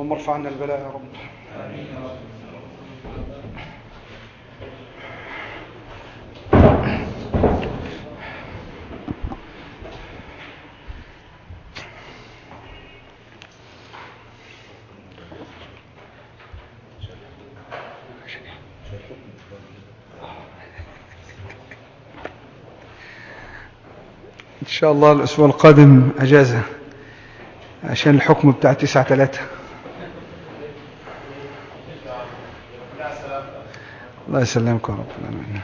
اللهم ارفع عنا البلاء يا رب إن شاء الله الأسبوع القادم أجازة عشان الحكم بتاع تسعة ثلاثة الله يسلمك يا رب العالمين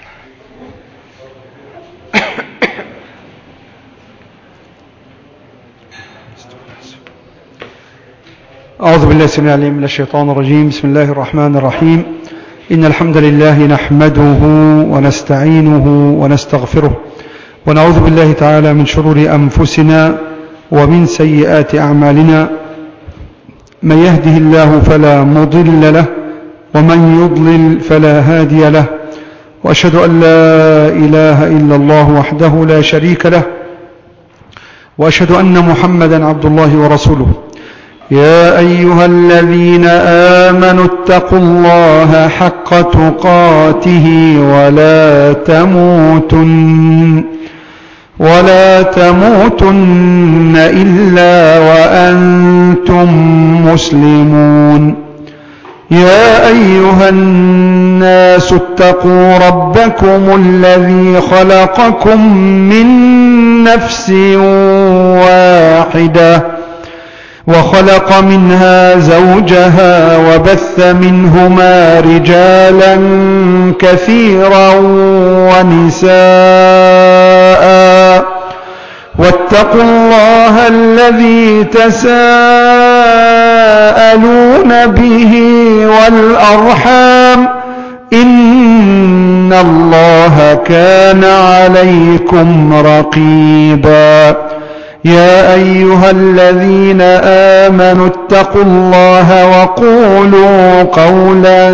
أعوذ بالله السميع العليم من الشيطان الرجيم بسم الله الرحمن الرحيم إن الحمد لله نحمده ونستعينه ونستغفره ونعوذ بالله تعالى من شرور أنفسنا ومن سيئات أعمالنا من يهده الله فلا مضل له ومن يضلل فلا هادي له وأشهد أن لا إله إلا الله وحده لا شريك له وأشهد أن محمدا عبد الله ورسوله يا أيها الذين آمنوا اتقوا الله حق تقاته ولا تموتن ولا تموتن إلا وأنتم مسلمون يا أيها الناس اتقوا ربكم الذي خلقكم من نفس واحدة وخلق منها زوجها وبث منهما رجالا كثيرا ونساء واتقوا الله الذي تساءلون به والأرحام إن الله كان عليكم رقيبا يا أيها الذين آمنوا اتقوا الله وقولوا قولا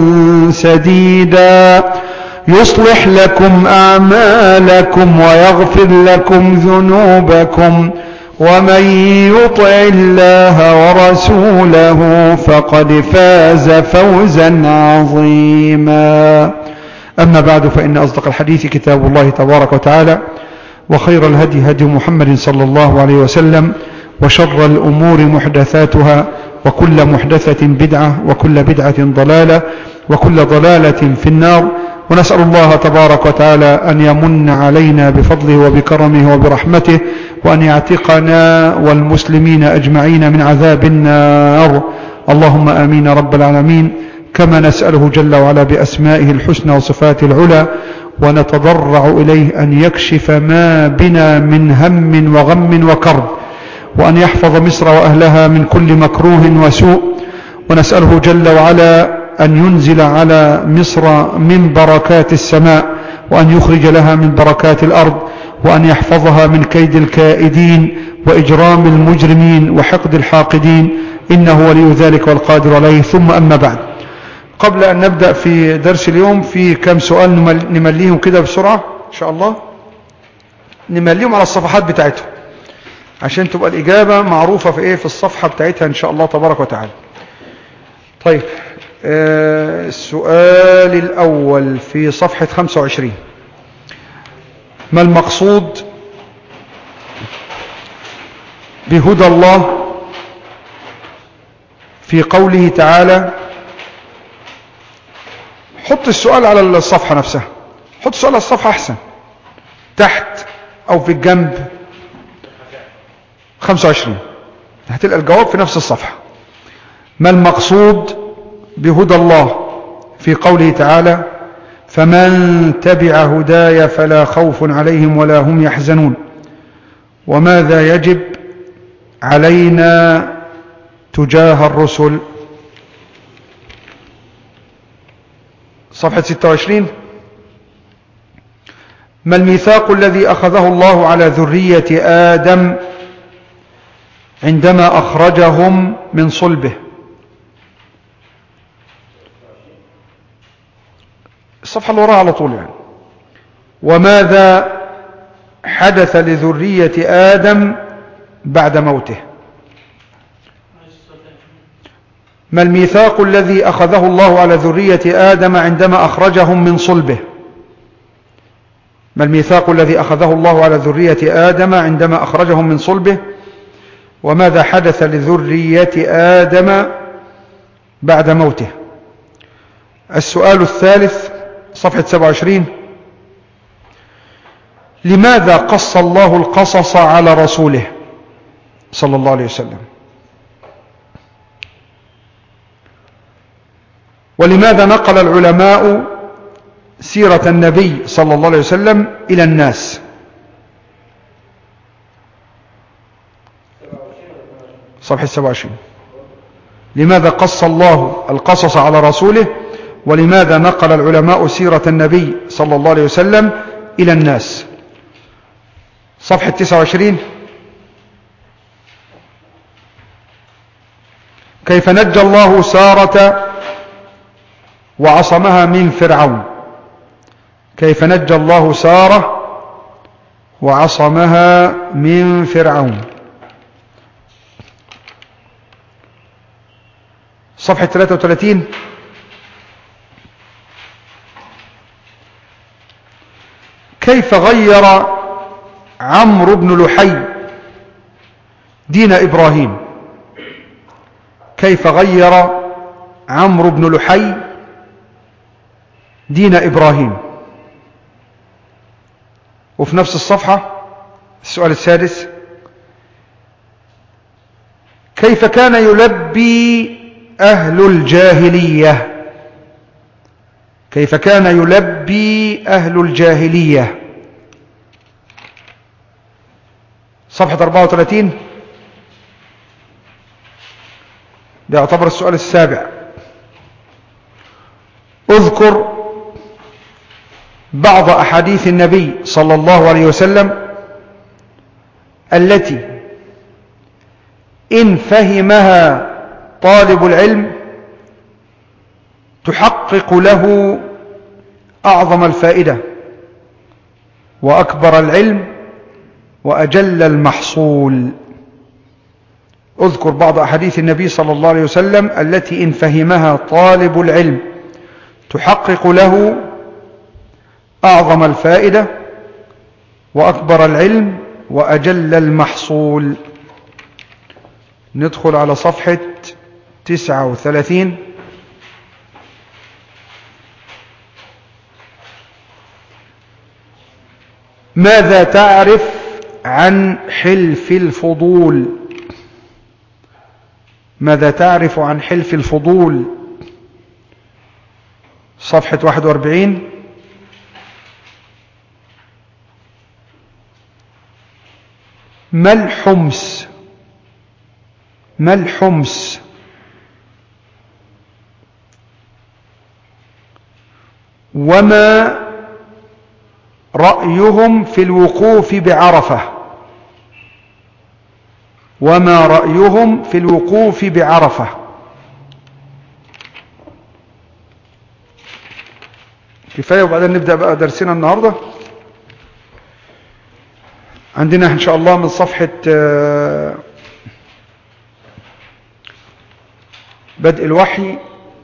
سديدا يصلح لكم أعمالكم ويغفر لكم ذنوبكم ومن يطع الله ورسوله فقد فاز فوزا عظيما أما بعد فإن أصدق الحديث كتاب الله تبارك وتعالى وخير الهدي هدي محمد صلى الله عليه وسلم وشر الأمور محدثاتها وكل محدثة بدعة وكل بدعة ضلالة وكل ضلالة في النار ونسأل الله تبارك وتعالى أن يمن علينا بفضله وبكرمه وبرحمته وأن يعتقنا والمسلمين أجمعين من عذاب النار اللهم آمين رب العالمين كما نسأله جل وعلا بأسمائه الحسنى وصفاته العلى ونتضرع إليه أن يكشف ما بنا من هم وغم وكرب وأن يحفظ مصر وأهلها من كل مكروه وسوء ونسأله جل وعلا أن ينزل على مصر من بركات السماء وأن يخرج لها من بركات الأرض وأن يحفظها من كيد الكائدين وإجرام المجرمين وحقد الحاقدين إنه ولي ذلك والقادر عليه ثم أما بعد قبل أن نبدأ في درس اليوم في كم سؤال نمليهم كده بسرعة إن شاء الله نمليهم على الصفحات بتاعتهم عشان تبقى الإجابة معروفة في إيه في الصفحة بتاعتها إن شاء الله تبارك وتعالى طيب آه السؤال الأول في صفحة 25 ما المقصود بهدى الله في قوله تعالى حط السؤال على الصفحة نفسها حط السؤال على الصفحة أحسن تحت أو في الجنب 25 هتلقى الجواب في نفس الصفحة ما المقصود بهدى الله في قوله تعالى فمن تبع هداي فلا خوف عليهم ولا هم يحزنون وماذا يجب علينا تجاه الرسل صفحة 26 ما الميثاق الذي أخذه الله على ذرية آدم عندما أخرجهم من صلبه الصفحة اللي وراها على طول يعني وماذا حدث لذرية آدم بعد موته ما الميثاق الذي أخذه الله على ذرية آدم عندما أخرجهم من صلبه ما الميثاق الذي أخذه الله على ذرية آدم عندما أخرجهم من صلبه وماذا حدث لذرية آدم بعد موته السؤال الثالث صفحة 27 لماذا قص الله القصص على رسوله صلى الله عليه وسلم ولماذا نقل العلماء سيرة النبي صلى الله عليه وسلم إلى الناس صفحة 27 لماذا قص الله القصص على رسوله ولماذا نقل العلماء سيرة النبي صلى الله عليه وسلم إلى الناس صفحة 29 كيف نجى الله سارة وعصمها من فرعون كيف نجى الله سارة وعصمها من فرعون صفحة 33 كيف غير عمرو بن لحي دين إبراهيم كيف غير عمرو بن لحي دين إبراهيم وفي نفس الصفحة السؤال السادس كيف كان يلبي أهل الجاهلية كيف كان يلبي أهل الجاهلية صفحة 34 ده يعتبر السؤال السابع اذكر بعض أحاديث النبي صلى الله عليه وسلم التي إن فهمها طالب العلم تحقق له أعظم الفائدة وأكبر العلم وأجل المحصول اذكر بعض أحاديث النبي صلى الله عليه وسلم التي إن فهمها طالب العلم تحقق له أعظم الفائدة وأكبر العلم وأجل المحصول ندخل على صفحة 39 ماذا تعرف عن حلف الفضول ماذا تعرف عن حلف الفضول صفحة 41 ما الحمس ما الحمس وما رأيهم في الوقوف بعرفة وما رأيهم في الوقوف بعرفة كفاية وبعدين نبدأ بقى درسنا النهاردة عندنا إن شاء الله من صفحة بدء الوحي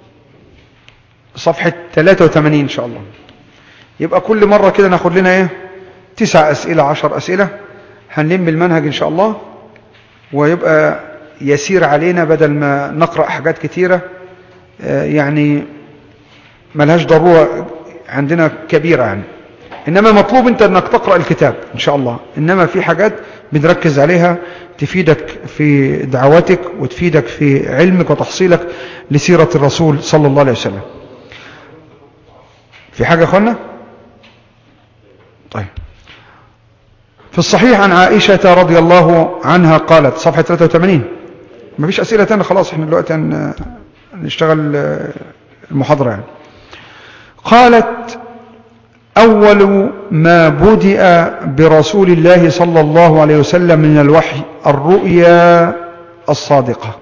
صفحة 83 إن شاء الله يبقى كل مرة كده ناخد لنا ايه تسع أسئلة عشر أسئلة هنلم المنهج إن شاء الله ويبقى يسير علينا بدل ما نقرأ حاجات كتيرة يعني ملهاش ضرورة عندنا كبيرة يعني إنما مطلوب أنت أنك تقرأ الكتاب إن شاء الله إنما في حاجات بنركز عليها تفيدك في دعوتك وتفيدك في علمك وتحصيلك لسيرة الرسول صلى الله عليه وسلم في حاجة يا أخوانا طيب في الصحيح عن عائشة رضي الله عنها قالت صفحة 83 ما فيش أسئلة تانية خلاص احنا دلوقتي نشتغل المحاضرة يعني قالت أول ما بدأ برسول الله صلى الله عليه وسلم من الوحي الرؤيا الصادقة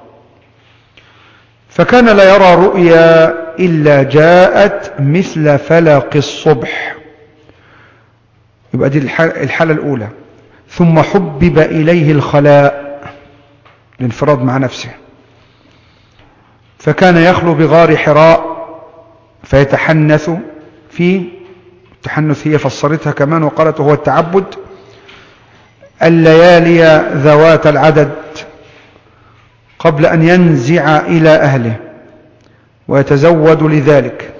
فكان لا يرى رؤيا إلا جاءت مثل فلق الصبح يبقى دي الحالة الأولى ثم حبب إليه الخلاء الانفراد مع نفسه فكان يخلو بغار حراء فيتحنث فيه التحنث هي فسرتها كمان وقالت هو التعبد الليالي ذوات العدد قبل أن ينزع إلى أهله ويتزود لذلك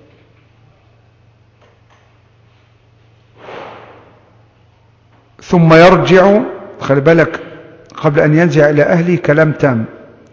ثم يرجع خلي بالك قبل أن ينزع إلى أهله كلام تام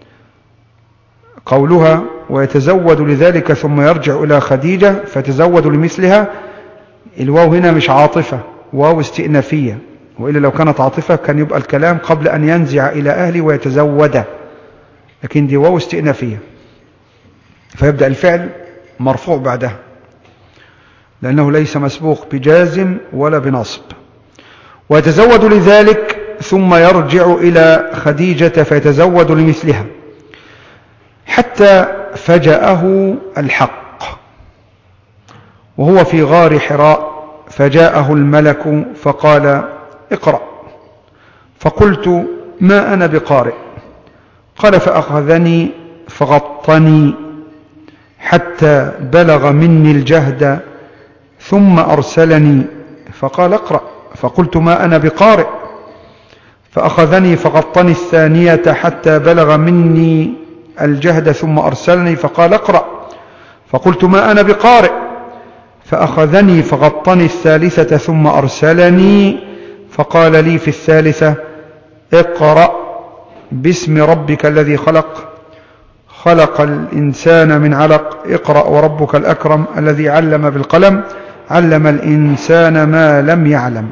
قولها ويتزود لذلك ثم يرجع إلى خديجة فتزود لمثلها الواو هنا مش عاطفة واو استئنافية وإلا لو كانت عاطفة كان يبقى الكلام قبل أن ينزع إلى أهله ويتزود لكن دي واو استئنافية فيبدأ الفعل مرفوع بعدها لأنه ليس مسبوق بجازم ولا بنصب ويتزود لذلك ثم يرجع إلى خديجة فيتزود لمثلها حتى فجأه الحق وهو في غار حراء فجاءه الملك فقال اقرأ فقلت ما أنا بقارئ قال فأخذني فغطني حتى بلغ مني الجهد ثم أرسلني فقال اقرأ فقلت ما أنا بقارئ فأخذني فغطني الثانية حتى بلغ مني الجهد ثم أرسلني فقال اقرأ فقلت ما أنا بقارئ فأخذني فغطني الثالثة ثم أرسلني فقال لي في الثالثة اقرأ باسم ربك الذي خلق خلق الإنسان من علق اقرأ وربك الأكرم الذي علم بالقلم علم الإنسان ما لم يعلم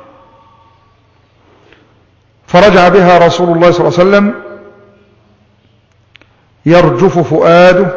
فرجع بها رسول الله صلى الله عليه وسلم يرجف فؤاده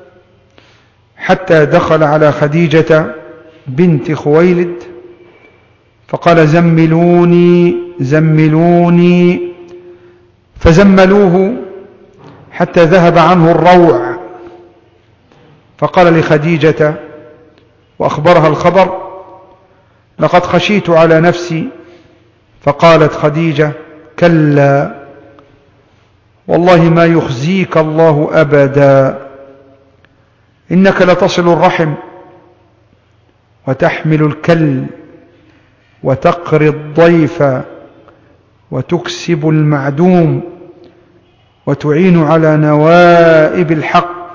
حتى دخل على خديجة بنت خويلد فقال زملوني زملوني فزملوه حتى ذهب عنه الروع فقال لخديجة وأخبرها الخبر لقد خشيت على نفسي فقالت خديجة كلا والله ما يخزيك الله أبدا إنك لتصل الرحم وتحمل الكل وتقري الضيف وتكسب المعدوم وتعين على نوائب الحق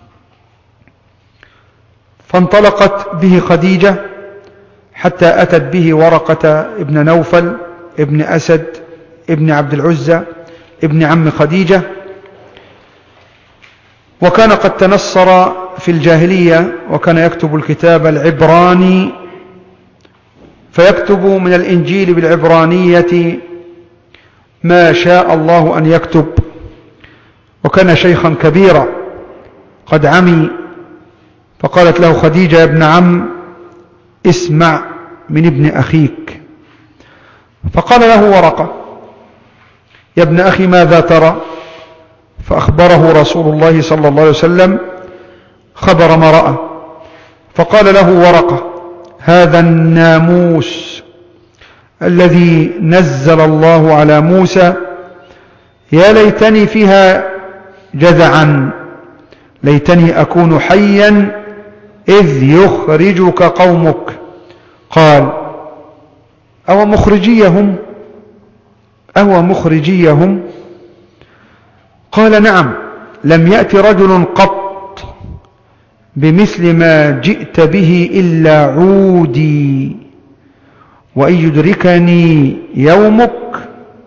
فانطلقت به خديجة حتى أتت به ورقة ابن نوفل ابن أسد ابن عبد العزة ابن عم خديجة وكان قد تنصر في الجاهلية وكان يكتب الكتاب العبراني فيكتب من الإنجيل بالعبرانية ما شاء الله أن يكتب وكان شيخا كبيرا قد عمي فقالت له خديجة يا ابن عم اسمع من ابن أخيك فقال له ورقة يا ابن أخي ماذا ترى فأخبره رسول الله صلى الله عليه وسلم خبر ما رأى فقال له ورقة هذا الناموس الذي نزل الله على موسى يا ليتني فيها جذعا ليتني أكون حيا إذ يخرجك قومك قال أو مخرجيهم أو مخرجيهم قال نعم لم يأتي رجل قط بمثل ما جئت به إلا عودي وإن يدركني يومك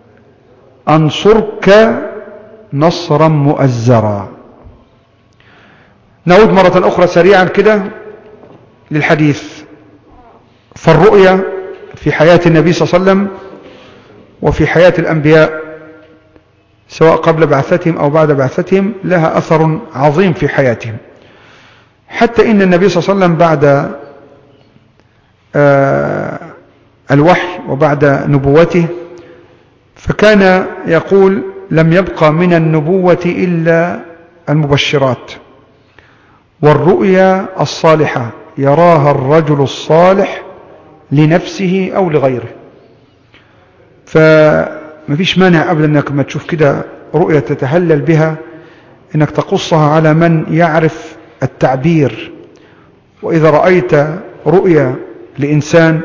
أنصرك نصرا مؤزرا نعود مرة أخرى سريعا كده للحديث فالرؤيا في حياة النبي صلى الله عليه وسلم وفي حياة الأنبياء سواء قبل بعثتهم أو بعد بعثتهم لها أثر عظيم في حياتهم حتى إن النبي صلى الله عليه وسلم بعد آه، الوحي وبعد نبوته فكان يقول لم يبقى من النبوة إلا المبشرات والرؤيا الصالحة يراها الرجل الصالح لنفسه أو لغيره فما فيش مانع أبدا أنك ما تشوف كده رؤية تتهلل بها انك تقصها على من يعرف التعبير واذا رأيت رؤيا لإنسان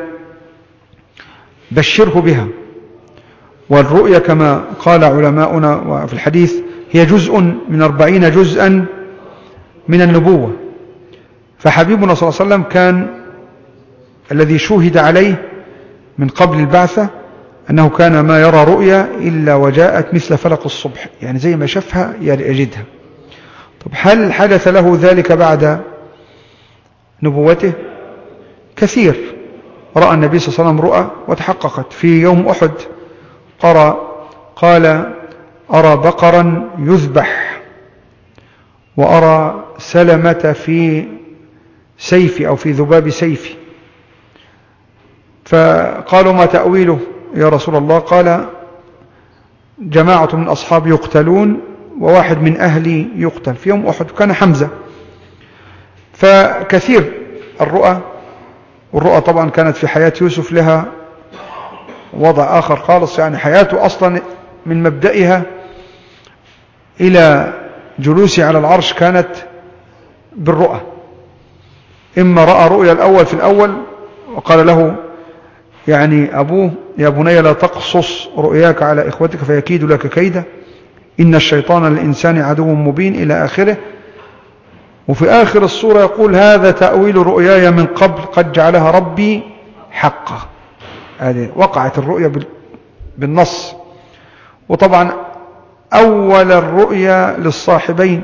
بشره بها والرؤيا كما قال علماؤنا في الحديث هي جزء من أربعين جزءا من النبوة فحبيبنا صلى الله عليه وسلم كان الذي شوهد عليه من قبل البعثة أنه كان ما يرى رؤيا إلا وجاءت مثل فلق الصبح يعني زي ما شافها يجدها طب هل حدث له ذلك بعد نبوته كثير رأى النبي صلى الله عليه وسلم رؤى وتحققت في يوم أحد قرأ قال أرى بقرا يذبح وأرى سلمة في سيفي أو في ذباب سيفي فقالوا ما تأويله يا رسول الله قال جماعة من أصحاب يقتلون وواحد من أهلي يقتل في يوم أحد كان حمزة فكثير الرؤى والرؤى طبعا كانت في حياة يوسف لها وضع آخر خالص يعني حياته أصلا من مبدئها إلى جلوسه على العرش كانت بالرؤى إما رأى رؤيا الأول في الأول وقال له يعني أبوه يا بني لا تقصص رؤياك على إخوتك فيكيد لك كيدا إن الشيطان للإنسان عدو مبين إلى آخره وفي آخر الصورة يقول هذا تأويل رؤياي من قبل قد جعلها ربي حقا هذه وقعت الرؤيا بالنص وطبعا أول الرؤيا للصاحبين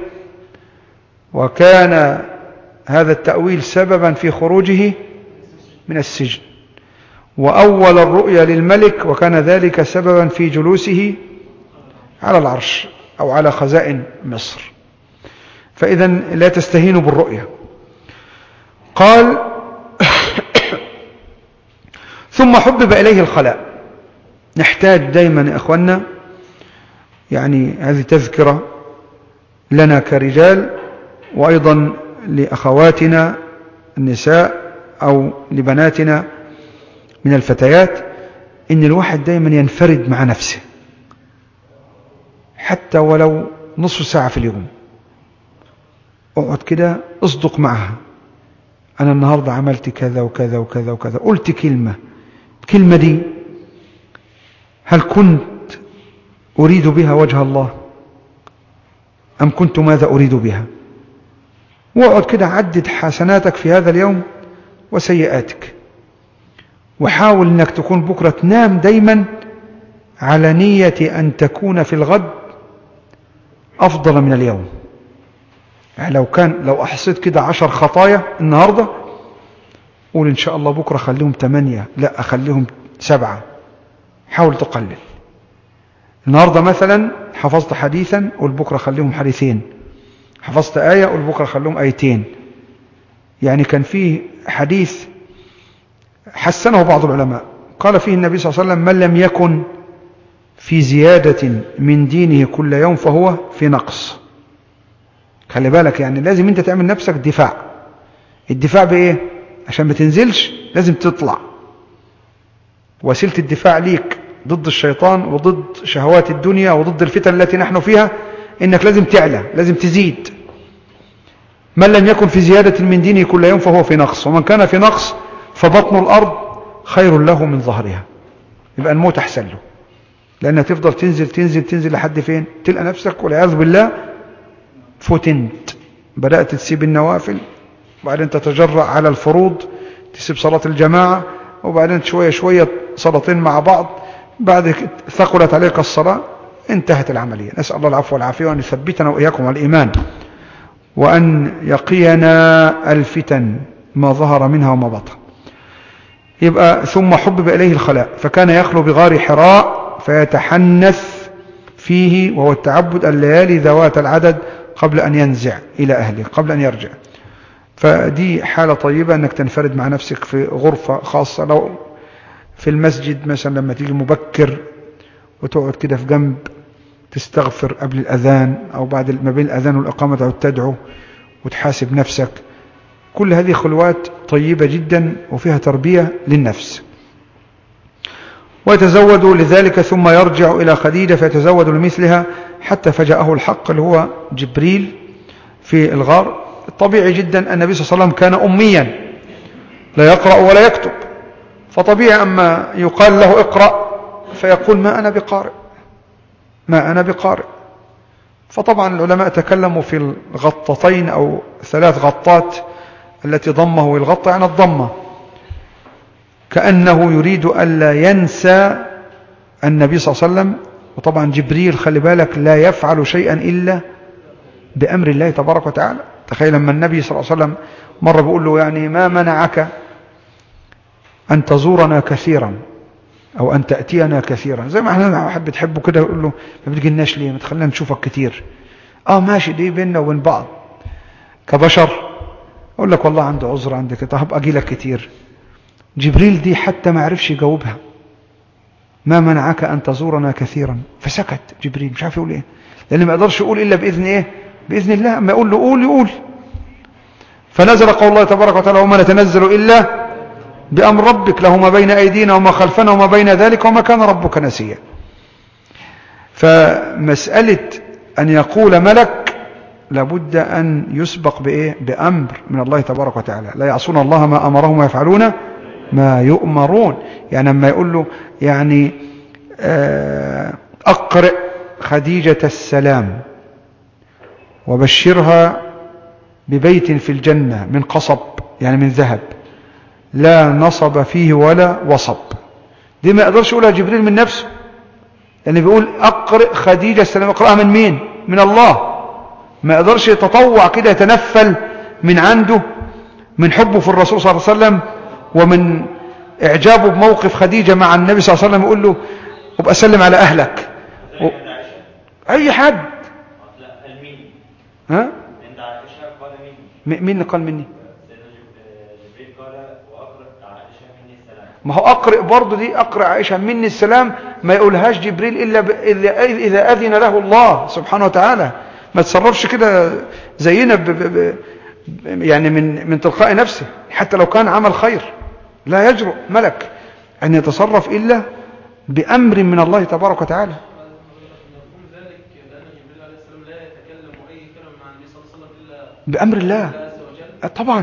وكان هذا التأويل سببا في خروجه من السجن وأول الرؤيا للملك وكان ذلك سببا في جلوسه على العرش أو على خزائن مصر فإذا لا تستهينوا بالرؤيا قال ثم حبب إليه الخلاء نحتاج دائما يا أخوانا يعني هذه تذكرة لنا كرجال وأيضا لأخواتنا النساء أو لبناتنا من الفتيات إن الواحد دائما ينفرد مع نفسه حتى ولو نصف ساعة في اليوم اقعد كده اصدق معها أنا النهاردة عملت كذا وكذا وكذا وكذا قلت كلمة الكلمة دي هل كنت أريد بها وجه الله أم كنت ماذا أريد بها واقعد كده عدد حسناتك في هذا اليوم وسيئاتك وحاول أنك تكون بكرة تنام دايما على نية أن تكون في الغد أفضل من اليوم يعني لو كان لو أحصيت كده عشر خطايا النهاردة قول إن شاء الله بكرة خليهم ثمانية لا أخليهم سبعة حاول تقلل النهاردة مثلا حفظت حديثا قول بكرة خليهم حديثين حفظت آية قول بكرة خليهم آيتين يعني كان فيه حديث حسنه بعض العلماء قال فيه النبي صلى الله عليه وسلم من لم يكن في زيادة من دينه كل يوم فهو في نقص خلي بالك يعني لازم انت تعمل نفسك دفاع الدفاع بايه عشان ما تنزلش لازم تطلع وسيلة الدفاع ليك ضد الشيطان وضد شهوات الدنيا وضد الفتن التي نحن فيها انك لازم تعلى لازم تزيد من لم يكن في زيادة من دينه كل يوم فهو في نقص ومن كان في نقص فبطن الأرض خير له من ظهرها يبقى الموت أحسن له لأنها تفضل تنزل تنزل تنزل لحد فين تلقى نفسك والعياذ بالله فتنت بدأت تسيب النوافل وبعدين تتجرأ على الفروض تسيب صلاة الجماعة وبعدين شوية شوية صلاتين مع بعض بعد ثقلت عليك الصلاة انتهت العملية نسأل الله العفو والعافية وأن يثبتنا وإياكم على الإيمان وأن يقينا الفتن ما ظهر منها وما بطن يبقى ثم حبب إليه الخلاء فكان يخلو بغار حراء فيتحنث فيه وهو التعبد الليالي ذوات العدد قبل أن ينزع إلى أهله قبل أن يرجع فدي حالة طيبة أنك تنفرد مع نفسك في غرفة خاصة لو في المسجد مثلا لما تيجي مبكر وتقعد كده في جنب تستغفر قبل الأذان أو بعد ما بين الأذان والإقامة تعود تدعو وتحاسب نفسك كل هذه خلوات طيبة جدا وفيها تربية للنفس ويتزود لذلك ثم يرجع إلى خديجة فيتزود لمثلها حتى فجاءه الحق اللي هو جبريل في الغار طبيعي جدا أن النبي صلى الله عليه وسلم كان أميا لا يقرأ ولا يكتب فطبيعي أما يقال له اقرأ فيقول ما أنا بقارئ ما أنا بقارئ فطبعا العلماء تكلموا في الغطتين أو ثلاث غطات التي ضمه الغطة يعني الضمة كأنه يريد ألا ينسى النبي صلى الله عليه وسلم وطبعا جبريل خلي بالك لا يفعل شيئا إلا بأمر الله تبارك وتعالى تخيل لما النبي صلى الله عليه وسلم مرة بيقول له يعني ما منعك أن تزورنا كثيرا أو أن تأتينا كثيرا زي ما احنا واحد بتحبه كده يقول له ما بتجيناش ليه ما تخلينا نشوفك كتير اه ماشي دي بيننا وبين بعض كبشر اقول لك والله عنده عذر عندك طب اجي لك كتير جبريل دي حتى ما عرفش يجاوبها ما منعك ان تزورنا كثيرا فسكت جبريل مش عارف يقول ايه لان ما يقدرش يقول الا باذن ايه باذن الله اما يقول له قول يقول فنزل قول الله تبارك وتعالى وما نتنزل الا بأمر ربك له ما بين أيدينا وما خلفنا وما بين ذلك وما كان ربك نسيا فمسألة أن يقول ملك لابد أن يسبق بإيه؟ بأمر من الله تبارك وتعالى لا يعصون الله ما أمرهم ويفعلون ما يؤمرون يعني لما يقول له يعني أقرئ خديجة السلام وبشرها ببيت في الجنة من قصب يعني من ذهب لا نصب فيه ولا وصب دي ما يقدرش يقولها جبريل من نفسه لأن يعني بيقول أقرئ خديجة السلام أقرأها من مين من الله ما يقدرش يتطوع كده يتنفل من عنده من حبه في الرسول صلى الله عليه وسلم ومن إعجابه بموقف خديجة مع النبي صلى الله عليه وسلم يقول له وابقى سلم على أهلك و... أي حد ها مين اللي قال مني ما هو أقرئ برضه دي أقرئ عائشة مني السلام ما يقولهاش جبريل إلا, ب... إلا إذا أذن له الله سبحانه وتعالى ما تصرفش كده زينا ب... ب... ب... يعني من من تلقاء نفسه حتى لو كان عمل خير لا يجرؤ ملك أن يتصرف إلا بأمر من الله تبارك وتعالى بأمر الله طبعا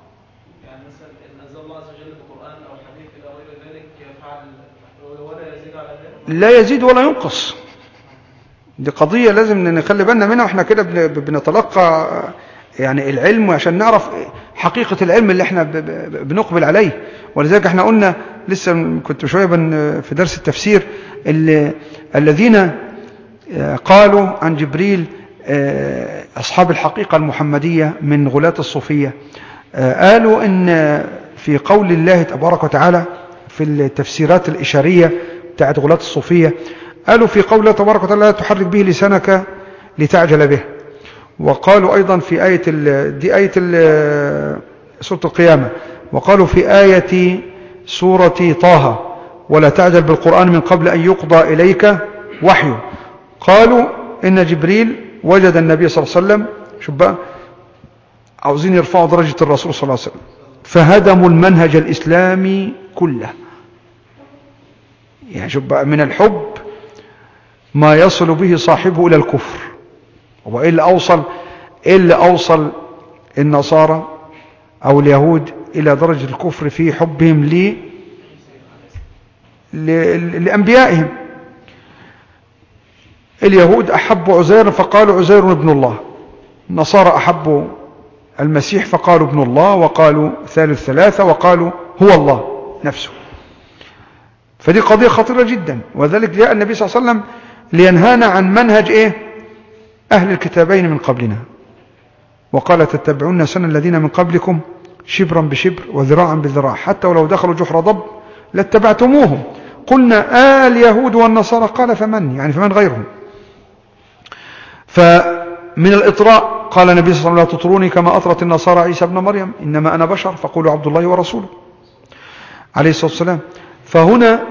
لا يزيد ولا ينقص دي قضية لازم نخلي بالنا منها واحنا كده بنتلقى يعني العلم عشان نعرف حقيقة العلم اللي احنا بنقبل عليه ولذلك احنا قلنا لسه كنت شوية في درس التفسير اللي الذين قالوا عن جبريل أصحاب الحقيقة المحمدية من غلاة الصوفية قالوا ان في قول الله تبارك وتعالى في التفسيرات الإشارية بتاعت غلاة الصوفية قالوا في قول الله تبارك وتعالى لا تحرك به لسانك لتعجل به وقالوا أيضا في آية ال دي آية ال سورة القيامة وقالوا في آية سورة طه ولا تعجل بالقرآن من قبل أن يقضى إليك وحيه قالوا إن جبريل وجد النبي صلى الله عليه وسلم شوف بقى عاوزين يرفعوا درجة الرسول صلى الله عليه وسلم فهدموا المنهج الإسلامي كله يعني شوف بقى من الحب ما يصل به صاحبه إلى الكفر وإيه اللي أوصل إيه اللي أوصل النصارى أو اليهود إلى درجة الكفر في حبهم لي لأنبيائهم اليهود أحبوا عزير فقالوا عزير ابن الله النصارى أحبوا المسيح فقالوا ابن الله وقالوا ثالث ثلاثة وقالوا هو الله نفسه فدي قضية خطيرة جدا وذلك جاء النبي صلى الله عليه وسلم لينهانا عن منهج ايه اهل الكتابين من قبلنا وقال تتبعون سنة الذين من قبلكم شبرا بشبر وذراعا بذراع حتى ولو دخلوا جحر ضب لاتبعتموهم قلنا آل اليهود والنصارى قال فمن يعني فمن غيرهم فمن الإطراء قال النبي صلى الله عليه وسلم لا تطروني كما أطرت النصارى عيسى ابن مريم إنما أنا بشر فقولوا عبد الله ورسوله عليه الصلاة والسلام فهنا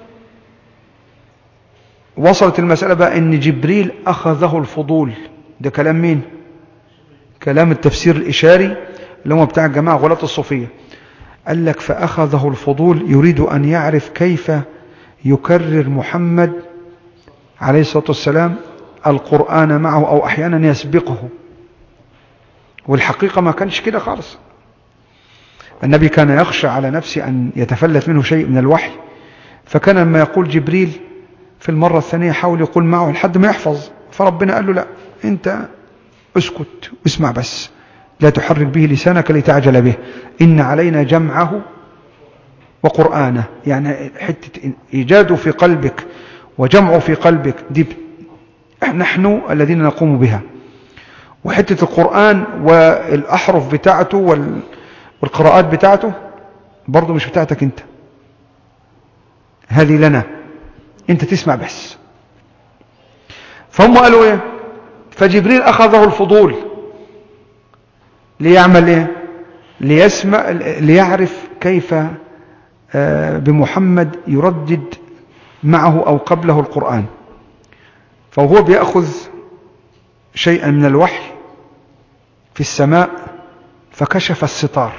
وصلت المسألة بقى ان جبريل اخذه الفضول ده كلام مين كلام التفسير الاشاري اللي هو بتاع الجماعة غلاة الصوفية قال لك فاخذه الفضول يريد ان يعرف كيف يكرر محمد عليه الصلاة والسلام القرآن معه أو أحيانا يسبقه والحقيقة ما كانش كده خالص النبي كان يخشى على نفسه أن يتفلت منه شيء من الوحي فكان لما يقول جبريل في المرة الثانية حاول يقول معه لحد ما يحفظ فربنا قال له لا انت اسكت اسمع بس لا تحرك به لسانك لتعجل به إن علينا جمعه وقرآنه يعني حتة إيجاده في قلبك وجمعه في قلبك دي نحن الذين نقوم بها وحتة القرآن والأحرف بتاعته والقراءات بتاعته برضه مش بتاعتك انت هذه لنا انت تسمع بس فهم قالوا ايه فجبريل اخذه الفضول ليعمل ايه ليسمع ليعرف كيف آه، بمحمد يردد معه او قبله القرآن فهو بيأخذ شيئا من الوحي في السماء فكشف الستار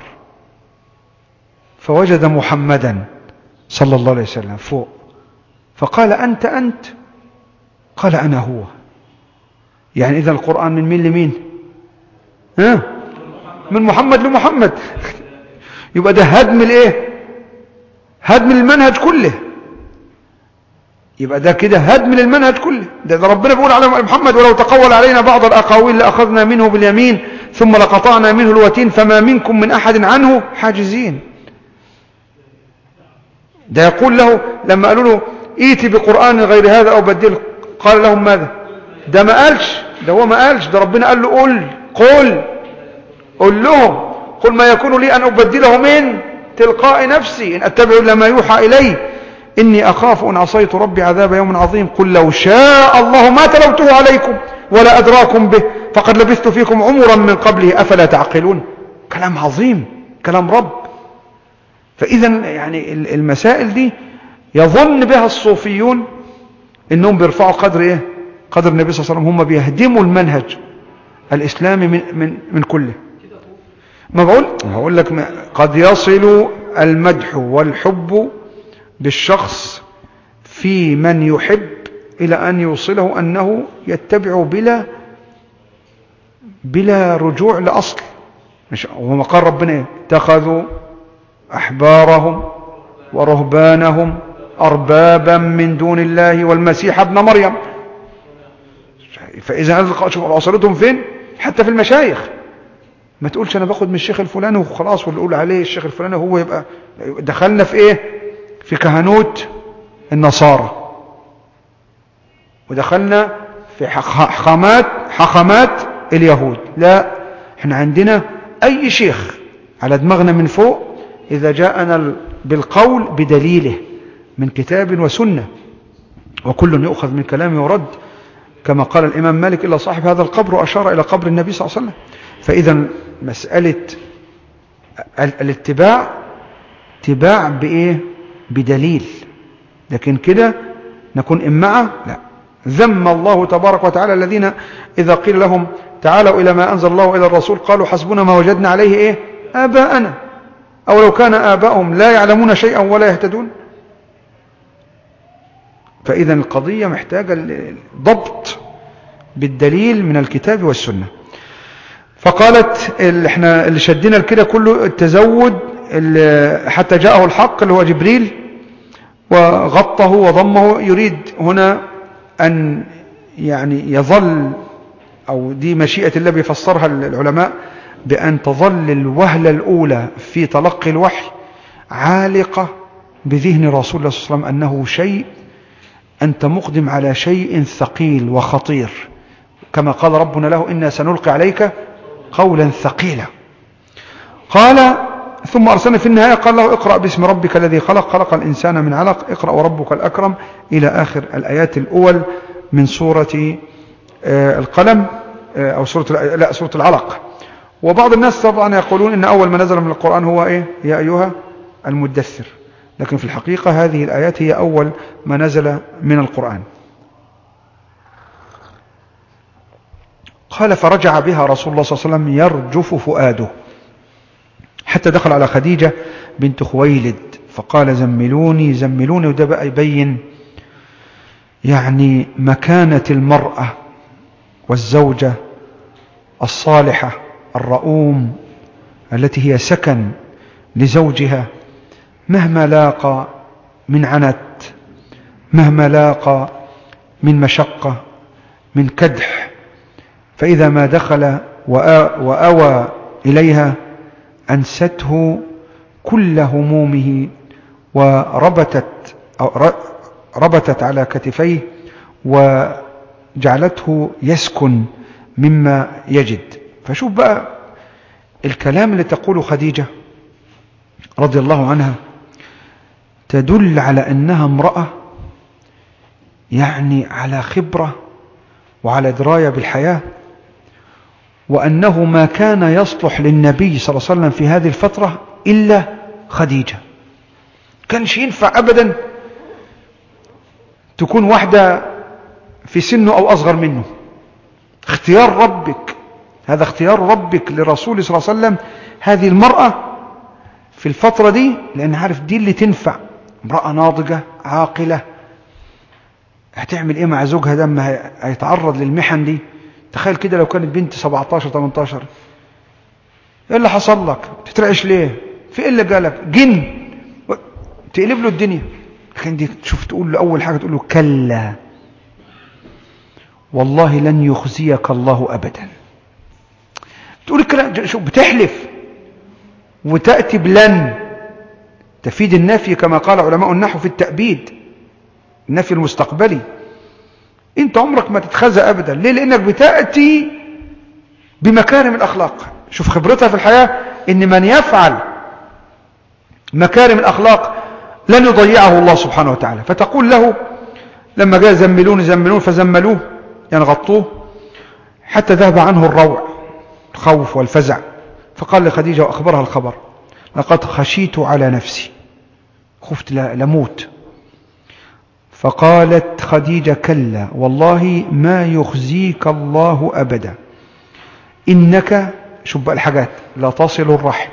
فوجد محمدا صلى الله عليه وسلم فوق فقال أنت أنت قال أنا هو يعني إذا القرآن من مين لمين ها من محمد لمحمد يبقى ده هدم الايه هدم المنهج كله يبقى ده كده هدم للمنهج كله ده, ده ربنا بيقول على محمد ولو تقول علينا بعض الأقاويل لأخذنا منه باليمين ثم لقطعنا منه الوتين فما منكم من أحد عنه حاجزين ده يقول له لما قالوا له ايتي بقرآن غير هذا أو بدله قال لهم ماذا ده ما قالش ده هو ما قالش ده ربنا قال له قل قل قل لهم قل ما يكون لي أن أبدله من تلقاء نفسي إن أتبع إلا ما يوحى إلي إني أخاف أن عصيت ربي عذاب يوم عظيم قل لو شاء الله ما تلوته عليكم ولا أدراكم به فقد لبثت فيكم عمرا من قبله أفلا تعقلون كلام عظيم كلام رب فإذا يعني المسائل دي يظن بها الصوفيون انهم بيرفعوا قدر ايه قدر النبي صلى الله عليه وسلم هم بيهدموا المنهج الاسلامي من من من كله ما بقول هقول لك قد يصل المدح والحب بالشخص في من يحب إلى أن يوصله أنه يتبع بلا بلا رجوع لأصل مش وما قال ربنا ايه اتخذوا أحبارهم ورهبانهم أربابا من دون الله والمسيح ابن مريم فإذا وصلتهم فين حتى في المشايخ ما تقولش أنا باخد من الشيخ الفلاني وخلاص واللي يقول عليه الشيخ الفلاني هو يبقى دخلنا في إيه في كهنوت النصارى ودخلنا في حخامات حخامات اليهود لا احنا عندنا أي شيخ على دماغنا من فوق إذا جاءنا بالقول بدليله من كتاب وسنة وكل يؤخذ من كلامه ورد كما قال الإمام مالك إلا صاحب هذا القبر وأشار إلى قبر النبي صلى الله عليه وسلم فإذا مسألة الاتباع اتباع بإيه بدليل لكن كده نكون إمعة لا ذم الله تبارك وتعالى الذين إذا قيل لهم تعالوا إلى ما أنزل الله إلى الرسول قالوا حسبنا ما وجدنا عليه إيه آباءنا أو لو كان آباؤهم لا يعلمون شيئا ولا يهتدون فإذا القضية محتاجة ضبط بالدليل من الكتاب والسنة فقالت اللي احنا اللي شدنا كده كله التزود حتى جاءه الحق اللي هو جبريل وغطه وضمه يريد هنا أن يعني يظل أو دي مشيئة الله بيفسرها العلماء بأن تظل الوهلة الأولى في تلقي الوحي عالقة بذهن رسول الله صلى الله عليه وسلم أنه شيء أنت مقدم على شيء ثقيل وخطير كما قال ربنا له إنا سنلقي عليك قولا ثقيلا قال ثم أرسلنا في النهاية قال له اقرأ باسم ربك الذي خلق خلق الإنسان من علق اقرأ وربك الأكرم إلى آخر الآيات الأول من سورة آه، القلم آه، أو سورة لا سورة العلق وبعض الناس طبعا يقولون إن أول ما نزل من القرآن هو إيه يا أيها المدثر لكن في الحقيقة هذه الآيات هي أول ما نزل من القرآن قال فرجع بها رسول الله صلى الله عليه وسلم يرجف فؤاده حتى دخل على خديجة بنت خويلد فقال زملوني زملوني وده بقى يبين يعني مكانة المرأة والزوجة الصالحة الرؤوم التي هي سكن لزوجها مهما لاقى من عنت مهما لاقى من مشقة من كدح فإذا ما دخل وأوى إليها أنسته كل همومه وربتت أو ربتت على كتفيه وجعلته يسكن مما يجد فشوف بقى الكلام اللي تقوله خديجة رضي الله عنها تدل على أنها امرأة يعني على خبرة وعلى دراية بالحياة وأنه ما كان يصلح للنبي صلى الله عليه وسلم في هذه الفترة إلا خديجة كانش ينفع أبدا تكون واحدة في سنه أو أصغر منه اختيار ربك هذا اختيار ربك لرسول صلى الله عليه وسلم هذه المرأة في الفترة دي لأن عارف دي اللي تنفع امرأة ناضجة عاقلة هتعمل ايه مع زوجها ده اما هيتعرض للمحن دي تخيل كده لو كانت بنت 17 18 ايه اللي حصل لك تترعش ليه في ايه اللي جالك جن تقلب له الدنيا لكن دي تشوف تقول له اول حاجه تقول له كلا والله لن يخزيك الله ابدا تقول الكلام شوف بتحلف وتاتي بلن تفيد النفي كما قال علماء النحو في التأبيد النفي المستقبلي انت عمرك ما تتخزى ابدا ليه لانك بتأتي بمكارم الاخلاق شوف خبرتها في الحياة ان من يفعل مكارم الاخلاق لن يضيعه الله سبحانه وتعالى فتقول له لما جاء زملون زملون فزملوه يعني غطوه حتى ذهب عنه الروع الخوف والفزع فقال لخديجة وأخبرها الخبر لقد خشيت على نفسي خفت لموت فقالت خديجة كلا والله ما يخزيك الله أبدا إنك شوف بقى الحاجات لا تصل الرحم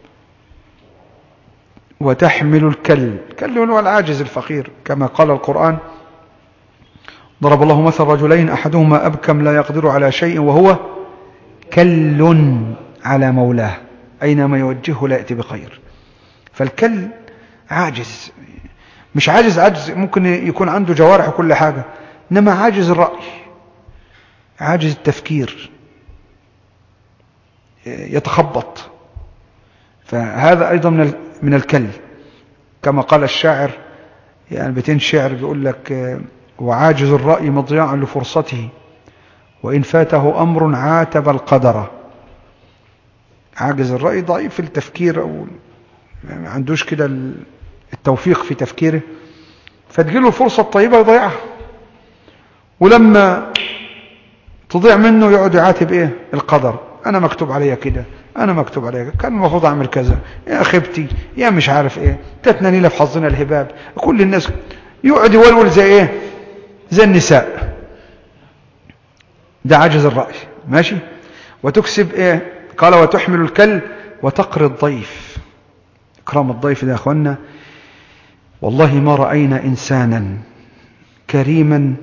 وتحمل الكل الكل هو العاجز الفقير كما قال القرآن ضرب الله مثل رجلين أحدهما أبكم لا يقدر على شيء وهو كل على مولاه أينما يوجهه لا يأتي بخير فالكل عاجز مش عاجز عجز ممكن يكون عنده جوارح وكل حاجة إنما عاجز الرأي عاجز التفكير يتخبط فهذا أيضا من من الكل كما قال الشاعر يعني بيتين شعر بيقول لك وعاجز الرأي مضياع لفرصته وإن فاته أمر عاتب القدر عاجز الرأي ضعيف في التفكير أو ما عندوش كده التوفيق في تفكيره فتجيله الفرصة الطيبة يضيعها ولما تضيع منه يقعد يعاتب ايه القدر انا مكتوب عليا كده انا مكتوب عليا كده كان المفروض اعمل كذا يا خبتي يا مش عارف ايه تتناني لي في حظنا الهباب كل الناس يقعد يولول زي ايه زي النساء ده عجز الرأي ماشي وتكسب ايه قال وتحمل الكل وتقري الضيف اكرام الضيف ده يا اخوانا والله ما رأينا إنسانا كريما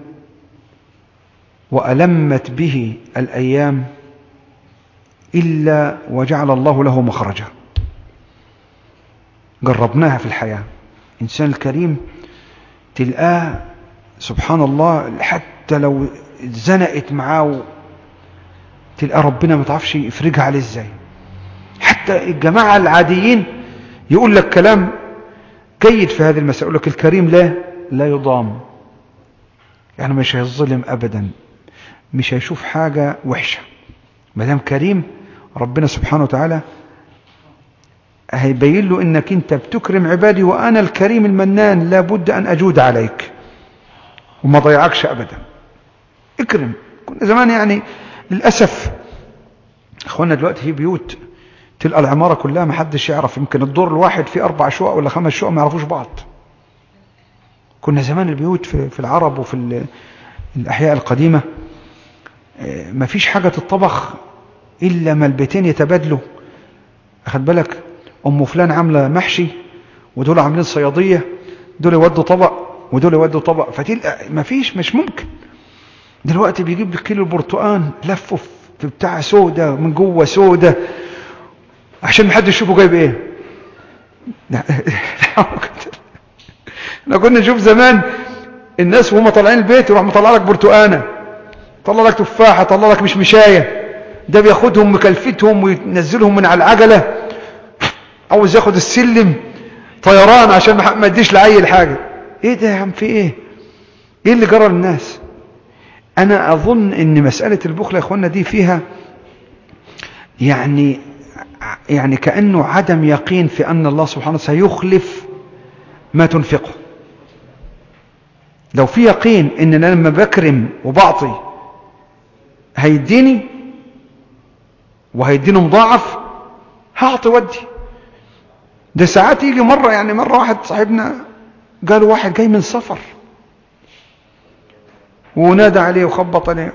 وألمت به الأيام إلا وجعل الله له مخرجا جربناها في الحياة إنسان الكريم تلقاه سبحان الله حتى لو زنقت معاه تلقى ربنا ما تعرفش يفرجها عليه ازاي حتى الجماعة العاديين يقول لك كلام جيد في هذه المسألة يقول لك الكريم لا لا يضام يعني مش هيظلم أبدا مش هيشوف حاجة وحشة ما دام كريم ربنا سبحانه وتعالى هيبين له انك انت بتكرم عبادي وانا الكريم المنان لابد ان اجود عليك وما ضيعكش ابدا اكرم كنا زمان يعني للأسف اخوانا دلوقتي في بيوت تلقى العمارة كلها ما حدش يعرف يمكن الدور الواحد فيه أربع شقق ولا خمس شقق ما يعرفوش بعض كنا زمان البيوت في, في العرب وفي الأحياء القديمة ما فيش حاجة تطبخ إلا ما البيتين يتبادلوا أخد بالك أم فلان عاملة محشي ودول عاملين صيادية دول يودوا طبق ودول يودوا طبق فتلقى ما فيش مش ممكن دلوقتي بيجيب لك كيلو برتقان لفه في بتاع سودة من جوه سودة عشان ما حد يشوفه جايب ايه احنا كنا نشوف زمان الناس وهم طالعين البيت يروح مطلع لك برتقانه طلع لك تفاحه طلع لك مش مشايه ده بياخدهم مكلفتهم وينزلهم من على العجله عاوز ياخد السلم طيران عشان ما يديش لعيل حاجه ايه ده يا عم في ايه ايه اللي جرى للناس انا اظن ان مساله البخل يا اخوانا دي فيها يعني يعني كانه عدم يقين في ان الله سبحانه سيخلف ما تنفقه لو في يقين ان انا لما بكرم وبعطي هيديني وهيديني مضاعف هعطي ودي ده ساعات يجي مرة يعني مرة واحد صاحبنا قالوا واحد جاي من سفر ونادى عليه وخبط عليه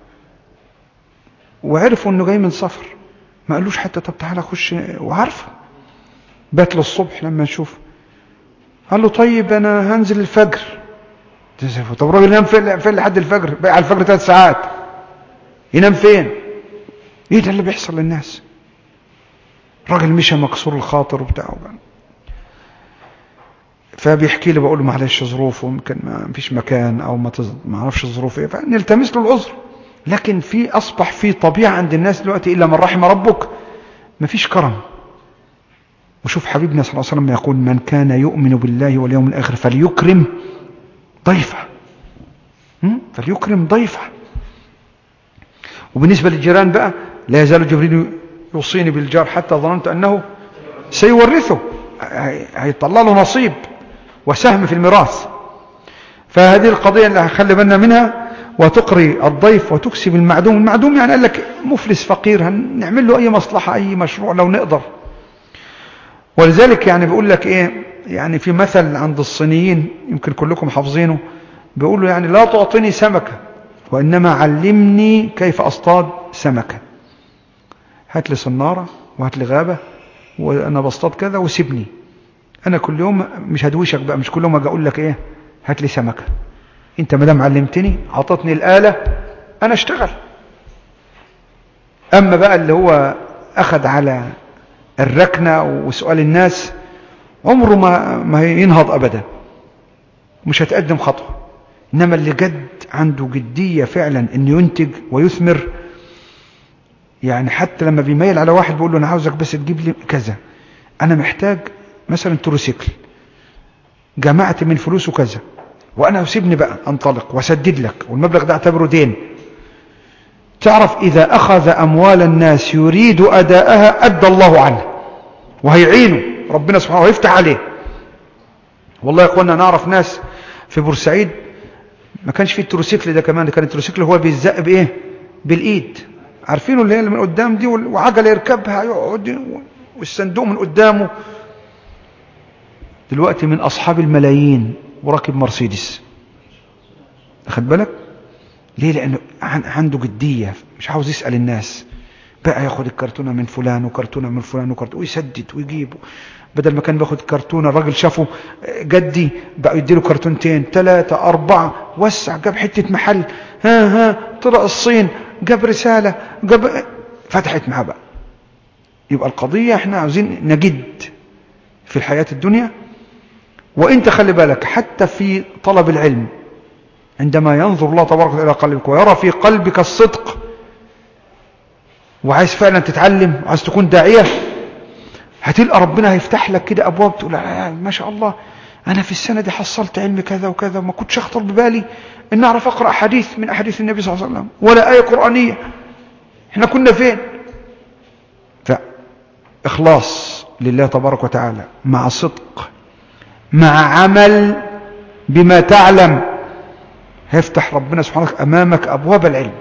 وعرفوا انه جاي من سفر ما قالوش حتى طب تعالى خش وعارفه بات له الصبح لما نشوف قال له طيب انا هنزل الفجر طب الراجل ينام فين فين لحد الفجر بقى على الفجر ثلاث ساعات ينام فين ايه ده اللي بيحصل للناس راجل مشى مكسور الخاطر وبتاعه فبيحكي لي بقول له معلش ظروفه يمكن ما فيش مكان او ما تز... ما اعرفش الظروف ايه فنلتمس له العذر لكن في اصبح في طبيعه عند الناس دلوقتي الا من رحم ربك ما فيش كرم وشوف حبيبنا صلى الله عليه وسلم يقول من كان يؤمن بالله واليوم الاخر فليكرم ضيفه فليكرم ضيفه وبالنسبه للجيران بقى لا يزال جبريل يوصيني بالجار حتى ظننت انه سيورثه هيطلع له نصيب وسهم في الميراث فهذه القضية اللي هخلي بالنا منها وتقري الضيف وتكسب المعدوم المعدوم يعني قال لك مفلس فقير هنعمل له أي مصلحة أي مشروع لو نقدر ولذلك يعني بيقول لك إيه يعني في مثل عند الصينيين يمكن كلكم حافظينه بيقولوا يعني لا تعطيني سمكة وإنما علمني كيف أصطاد سمكة هات لي صنارة وهات لي غابة وأنا بصطاد كذا وسيبني انا كل يوم مش هدوشك بقى مش كل يوم اجي اقول لك ايه هات لي سمكه انت ما دام علمتني عطتني الاله انا اشتغل اما بقى اللي هو اخذ على الركنه وسؤال الناس عمره ما ما ينهض ابدا مش هتقدم خطوه انما اللي جد عنده جديه فعلا انه ينتج ويثمر يعني حتى لما بيميل على واحد بيقول له انا عاوزك بس تجيب لي كذا انا محتاج مثلا تروسيكل جمعت من فلوسه كذا وانا سيبني بقى انطلق واسدد لك والمبلغ ده اعتبره دين تعرف اذا اخذ اموال الناس يريد اداءها ادى الله عنه وهيعينه ربنا سبحانه ويفتح عليه والله يا اخوانا نعرف ناس في بورسعيد ما كانش في التروسيكل ده كمان ده كان التروسيكل هو بيزق بايه بالايد عارفينه اللي هي اللي من قدام دي وعجله يركبها يقعد والصندوق من قدامه دلوقتي من أصحاب الملايين وراكب مرسيدس أخد بالك ليه لأنه عنده جدية مش عاوز يسأل الناس بقى ياخد الكرتونة من فلان وكرتونة من فلان وكرتونة ويسدد ويجيب بدل ما كان بياخد كرتونة الراجل شافه جدي بقى يديله كرتونتين ثلاثة أربعة وسع جاب حتة محل ها ها طلع الصين جاب رسالة جاب فتحت معاه بقى يبقى القضية احنا عاوزين نجد في الحياة الدنيا وانت خلي بالك حتى في طلب العلم عندما ينظر الله تبارك إلى قلبك ويرى في قلبك الصدق وعايز فعلا تتعلم وعايز تكون داعية هتلقى ربنا هيفتح لك كده أبواب تقول ما شاء الله أنا في السنة دي حصلت علم كذا وكذا وما كنتش أخطر ببالي أن أعرف أقرأ حديث من أحاديث النبي صلى الله عليه وسلم ولا آية قرآنية احنا كنا فين فإخلاص لله تبارك وتعالى مع صدق مع عمل بما تعلم هيفتح ربنا سبحانه وتعالى أمامك أبواب العلم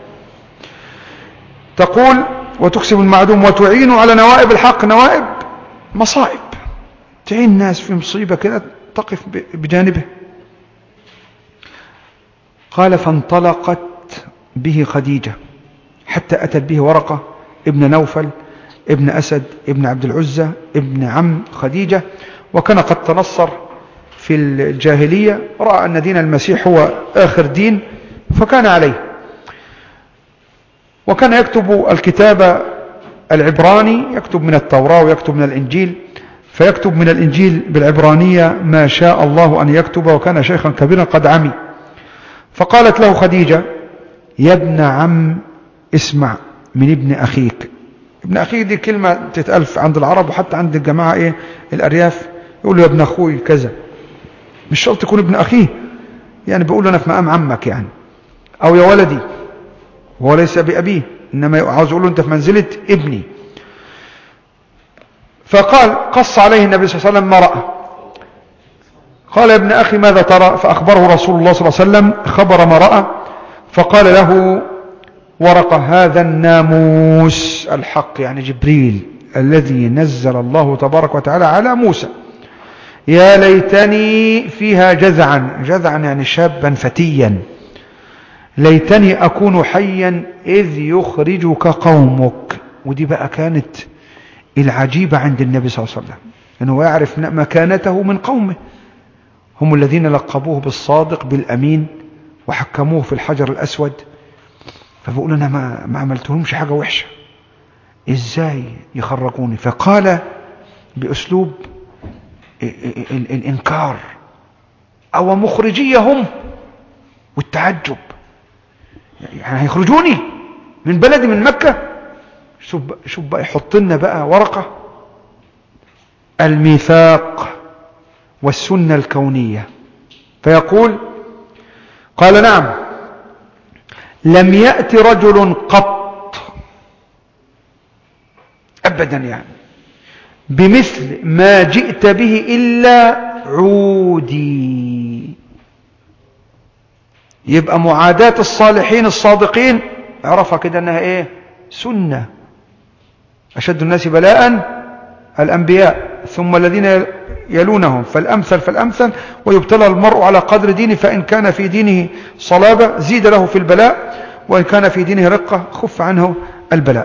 تقول وتكسب المعدوم وتعين على نوائب الحق نوائب مصائب تعين الناس في مصيبة كده تقف بجانبه قال فانطلقت به خديجة حتى أتت به ورقة ابن نوفل ابن أسد ابن عبد العزة ابن عم خديجة وكان قد تنصر في الجاهلية رأى أن دين المسيح هو آخر دين فكان عليه وكان يكتب الكتاب العبراني يكتب من التوراة ويكتب من الإنجيل فيكتب من الإنجيل بالعبرانية ما شاء الله أن يكتب وكان شيخا كبيرا قد عمي فقالت له خديجة يا ابن عم اسمع من ابن أخيك ابن أخيك دي كلمة تتألف عند العرب وحتى عند الجماعة إيه الأرياف يقول له يا ابن أخوي كذا مش شرط يكون ابن أخيه يعني بيقول له أنا في مقام عمك يعني أو يا ولدي وهو ليس بأبيه إنما عاوز يقول له أنت في منزلة ابني فقال قص عليه النبي صلى الله عليه وسلم ما رأى قال يا ابن أخي ماذا ترى فأخبره رسول الله صلى الله عليه وسلم خبر ما رأى فقال له ورق هذا الناموس الحق يعني جبريل الذي نزل الله تبارك وتعالى على موسى يا ليتني فيها جذعا جذعا يعني شابا فتيا ليتني أكون حيا إذ يخرجك قومك ودي بقى كانت العجيبة عند النبي صلى الله عليه وسلم أنه يعرف مكانته من قومه هم الذين لقبوه بالصادق بالأمين وحكموه في الحجر الأسود فبقول أنا ما, ما عملتهمش حاجة وحشة إزاي يخرجوني فقال بأسلوب الإنكار أو مخرجيهم والتعجب يعني هيخرجوني من بلدي من مكة شوف شوف بقى يحط لنا بقى ورقة الميثاق والسنة الكونية فيقول قال نعم لم يأتي رجل قط أبدا يعني بمثل ما جئت به إلا عودي يبقى معاداة الصالحين الصادقين عرفها كده انها ايه سنة اشد الناس بلاء الانبياء ثم الذين يلونهم فالامثل فالامثل ويبتلى المرء على قدر دينه فان كان في دينه صلابة زيد له في البلاء وان كان في دينه رقة خف عنه البلاء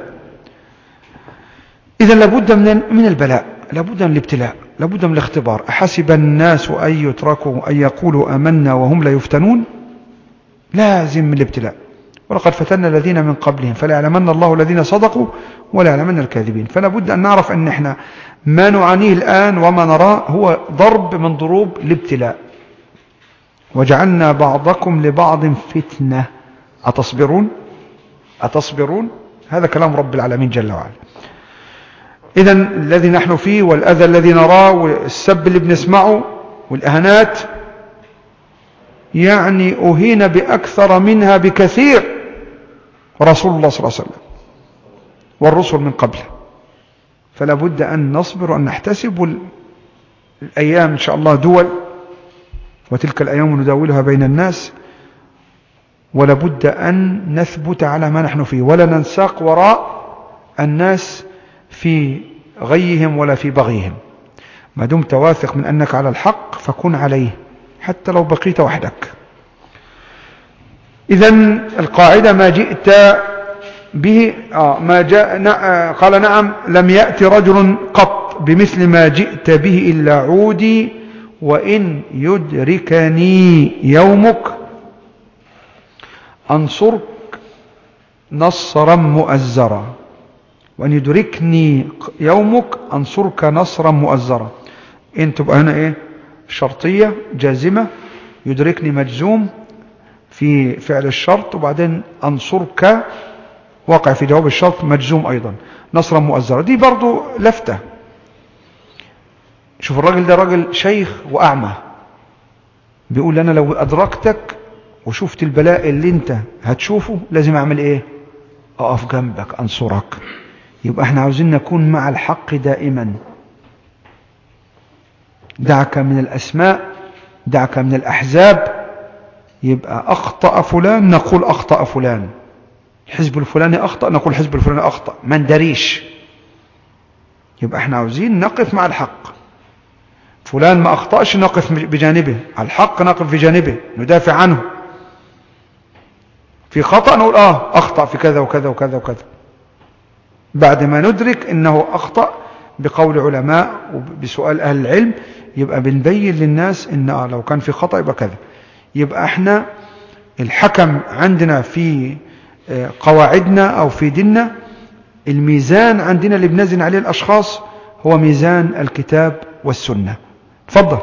اذا لابد من من البلاء لابد من الابتلاء لابد من الاختبار احسب الناس ان يتركوا ان يقولوا امنا وهم لا يفتنون لازم من الابتلاء ولقد فتنا الذين من قبلهم فلا يعلمن الله الذين صدقوا ولا يعلمن الكاذبين فلا بد أن نعرف أن احنا ما نعانيه الآن وما نراه هو ضرب من ضروب الابتلاء وجعلنا بعضكم لبعض فتنة أتصبرون أتصبرون هذا كلام رب العالمين جل وعلا إذا الذي نحن فيه والأذى الذي نراه والسب اللي بنسمعه والأهانات يعني أهين بأكثر منها بكثير رسول الله صلى الله عليه وسلم والرسل من قبله فلا بد أن نصبر وأن نحتسب الأيام إن شاء الله دول وتلك الأيام نداولها بين الناس ولا بد أن نثبت على ما نحن فيه ولا ننساق وراء الناس في غيهم ولا في بغيهم ما دمت واثق من أنك على الحق فكن عليه حتى لو بقيت وحدك إذا القاعدة ما جئت به آه ما جاء آه قال نعم لم يأتي رجل قط بمثل ما جئت به إلا عودي وإن يدركني يومك أنصرك نصرا مؤزرا وأن يدركني يومك أنصرك نصرا مؤزرا إن تبقى هنا إيه شرطية جازمة يدركني مجزوم في فعل الشرط وبعدين أنصرك واقع في جواب الشرط مجزوم أيضا نصرا مؤزرا دي برضو لفتة شوف الراجل ده راجل شيخ وأعمى بيقول أنا لو أدركتك وشفت البلاء اللي انت هتشوفه لازم أعمل إيه أقف جنبك أنصرك يبقى احنا عاوزين نكون مع الحق دائما دعك من الأسماء دعك من الأحزاب يبقى أخطأ فلان نقول أخطأ فلان الحزب الفلاني أخطأ نقول الحزب الفلاني أخطأ ما ندريش يبقى احنا عاوزين نقف مع الحق فلان ما أخطأش نقف بجانبه الحق نقف بجانبه ندافع عنه في خطأ نقول آه أخطأ في كذا وكذا وكذا وكذا بعد ما ندرك أنه أخطأ بقول علماء وبسؤال أهل العلم يبقى بنبين للناس ان آه لو كان في خطأ يبقى كذا يبقى احنا الحكم عندنا في آه، قواعدنا أو في ديننا الميزان عندنا اللي بنزن عليه الأشخاص هو ميزان الكتاب والسنة تفضل